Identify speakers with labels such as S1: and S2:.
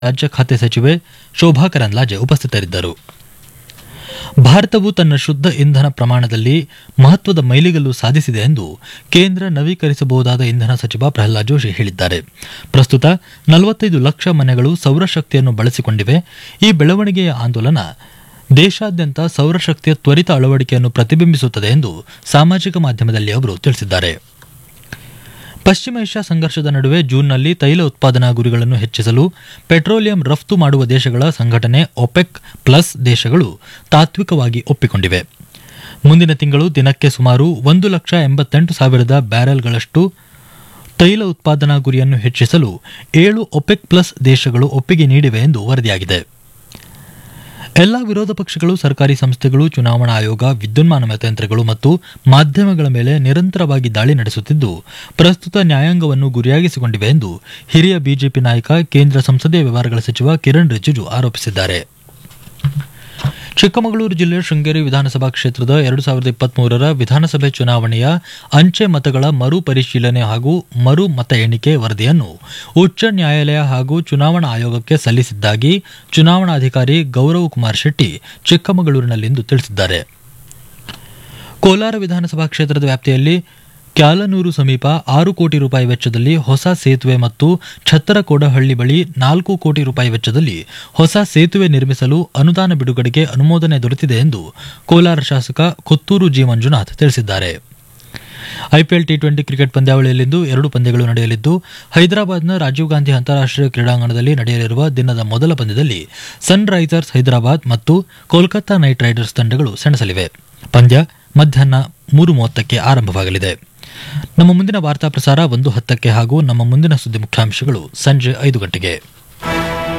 S1: ರಾಜ್ಯ ಖಾತೆ ಸಚಿವೆ ಶೋಭಾ ಕರಂದ್ಲಾಜೆ ಉಪಸ್ಥಿತರಿದ್ದರು ಭಾರತವು ತನ್ನ ಶುದ್ಧ ಇಂಧನ ಪ್ರಮಾಣದಲ್ಲಿ ಮಹತ್ವದ ಮೈಲಿಗಲ್ಲು ಸಾಧಿಸಿದೆ ಎಂದು ಕೇಂದ್ರ ನವೀಕರಿಸಬಹುದಾದ ಇಂಧನ ಸಚಿವ ಪ್ರಹ್ಲಾದ್ ಜೋಶಿ ಹೇಳಿದ್ದಾರೆ ಪ್ರಸ್ತುತ ನಲವತ್ತೈದು ಲಕ್ಷ ಮನೆಗಳು ಸೌರಶಕ್ತಿಯನ್ನು ಬಳಸಿಕೊಂಡಿವೆ ಈ ಬೆಳವಣಿಗೆಯ ಆಂದೋಲನ ದೇಶಾದ್ಯಂತ ಸೌರಶಕ್ತಿಯ ತ್ವರಿತ ಅಳವಡಿಕೆಯನ್ನು ಪ್ರತಿಬಿಂಬಿಸುತ್ತದೆ ಎಂದು ಸಾಮಾಜಿಕ ಮಾಧ್ಯಮದಲ್ಲಿ ಅವರು ತಿಳಿಸಿದ್ದಾರೆ ಪಶ್ಚಿಮ ಏಷ್ಯಾ ಸಂಘರ್ಷದ ನಡುವೆ ಜೂನ್ನಲ್ಲಿ ತೈಲ ಉತ್ಪಾದನಾ ಗುರಿಗಳನ್ನು ಹೆಚ್ಚಿಸಲು ಪೆಟ್ರೋಲಿಯಂ ರಫ್ತು ಮಾಡುವ ದೇಶಗಳ ಸಂಘಟನೆ ಒಪೆಕ್ ಪ್ಲಸ್ ದೇಶಗಳು ತಾತ್ವಿಕವಾಗಿ ಒಪ್ಪಿಕೊಂಡಿವೆ ಮುಂದಿನ ತಿಂಗಳು ದಿನಕ್ಕೆ ಸುಮಾರು ಒಂದು ಲಕ್ಷ ಎಂಬತ್ತೆಂಟು ಸಾವಿರದ ಬ್ಯಾರೆಲ್ಗಳಷ್ಟು ತೈಲ ಉತ್ಪಾದನಾ ಗುರಿಯನ್ನು ಹೆಚ್ಚಿಸಲು ಏಳು ಒಪೆಕ್ ಪ್ಲಸ್ ದೇಶಗಳು ಒಪ್ಪಿಗೆ ನೀಡಿವೆ ಎಂದು ವರದಿಯಾಗಿದೆ ಎಲ್ಲಾ ವಿರೋಧ ಪಕ್ಷಗಳು ಸರ್ಕಾರಿ ಸಂಸ್ಥೆಗಳು ಚುನಾವಣಾ ಆಯೋಗ ವಿದ್ಯುನ್ಮಾನ ಮತಯಂತ್ರಗಳು ಮತ್ತು ಮಾಧ್ಯಮಗಳ ಮೇಲೆ ನಿರಂತರವಾಗಿ ದಾಳಿ ನಡೆಸುತ್ತಿದ್ದು ಪ್ರಸ್ತುತ ನ್ಯಾಯಾಂಗವನ್ನು ಗುರಿಯಾಗಿಸಿಕೊಂಡಿವೆ ಎಂದು ಹಿರಿಯ ಬಿಜೆಪಿ ನಾಯಕ ಕೇಂದ್ರ ಸಂಸದೀಯ ವ್ಯವಹಾರಗಳ ಸಚಿವ ಕಿರಣ್ ರಿಜಿಜು ಆರೋಪಿಸಿದ್ದಾರೆ ಚಿಕ್ಕಮಗಳೂರು ಜಿಲ್ಲೆ ಶೃಂಗೇರಿ ವಿಧಾನಸಭಾ ಕ್ಷೇತ್ರದ ಎರಡು ಸಾವಿರದ ಇಪ್ಪತ್ಮೂರರ ವಿಧಾನಸಭೆ ಚುನಾವಣೆಯ ಅಂಚೆ ಮತಗಳ ಮರು ಪರಿಶೀಲನೆ ಹಾಗೂ ಮರು ಮತ ಎಣಿಕೆ ವರದಿಯನ್ನು ಉಚ್ಚ ನ್ಯಾಯಾಲಯ ಹಾಗೂ ಚುನಾವಣಾ ಆಯೋಗಕ್ಕೆ ಸಲ್ಲಿಸಿದ್ದಾಗಿ ಚುನಾವಣಾಧಿಕಾರಿ ಗೌರವ್ ಕುಮಾರ್ ಶೆಟ್ಟಿ ಚಿಕ್ಕಮಗಳೂರಿನಲ್ಲಿಂದು ತಿಳಿಸಿದ್ದಾರೆ ಕೋಲಾರ ವಿಧಾನಸಭಾ ಕ್ಷೇತ್ರದ ವ್ಯಾಪ್ತಿಯಲ್ಲಿ ಕ್ಯಾಲನೂರು ಸಮೀಪ ಆರು ಕೋಟಿ ರೂಪಾಯಿ ವೆಚ್ಚದಲ್ಲಿ ಹೊಸ ಸೇತುವೆ ಮತ್ತು ಛತ್ತರಕೋಡಹಳ್ಳಿ ಬಳಿ ನಾಲ್ಕು ಕೋಟಿ ರೂಪಾಯಿ ವೆಚ್ಚದಲ್ಲಿ ಹೊಸ ಸೇತುವೆ ನಿರ್ಮಿಸಲು ಅನುದಾನ ಬಿಡುಗಡೆಗೆ ಅನುಮೋದನೆ ದೊರೆತಿದೆ ಎಂದು ಕೋಲಾರ ಶಾಸಕ ಕೊತ್ತೂರು ಜಿ ಮಂಜುನಾಥ್ ತಿಳಿಸಿದ್ದಾರೆ ಐಪಿಎಲ್ ಟಿ ಟ್ವೆಂಟಿ ಕ್ರಿಕೆಟ್ ಪಂದ್ಯಾವಳಿಯಲ್ಲಿಂದು ಎರಡು ಪಂದ್ಯಗಳು ನಡೆಯಲಿದ್ದು ಹೈದರಾಬಾದ್ನ ರಾಜೀವ್ ಗಾಂಧಿ ಅಂತಾರಾಷ್ಟೀಯ ಕ್ರೀಡಾಂಗಣದಲ್ಲಿ ನಡೆಯಲಿರುವ ದಿನದ ಮೊದಲ ಪಂದ್ಯದಲ್ಲಿ ಸನ್ ರೈಸರ್ಸ್ ಹೈದರಾಬಾದ್ ಮತ್ತು ಕೋಲ್ಕತ್ತಾ ನೈಟ್ ರೈಡರ್ಸ್ ತಂಡಗಳು ಸೆಣಸಲಿವೆ ಪಂದ್ಯ ಮಧ್ಯಾಹ್ನ ಮೂರು ಮೂವತ್ತಕ್ಕೆ ಆರಂಭವಾಗಲಿದೆ ನಮ್ಮ ಮುಂದಿನ ವಾರ್ತಾ ಪ್ರಸಾರ ಒಂದು ಹತ್ತಕ್ಕೆ ಹಾಗೂ ನಮ್ಮ ಮುಂದಿನ ಸುದ್ದಿ ಮುಖ್ಯಾಂಶಗಳು ಸಂಜೆ ಐದು ಗಂಟೆಗೆ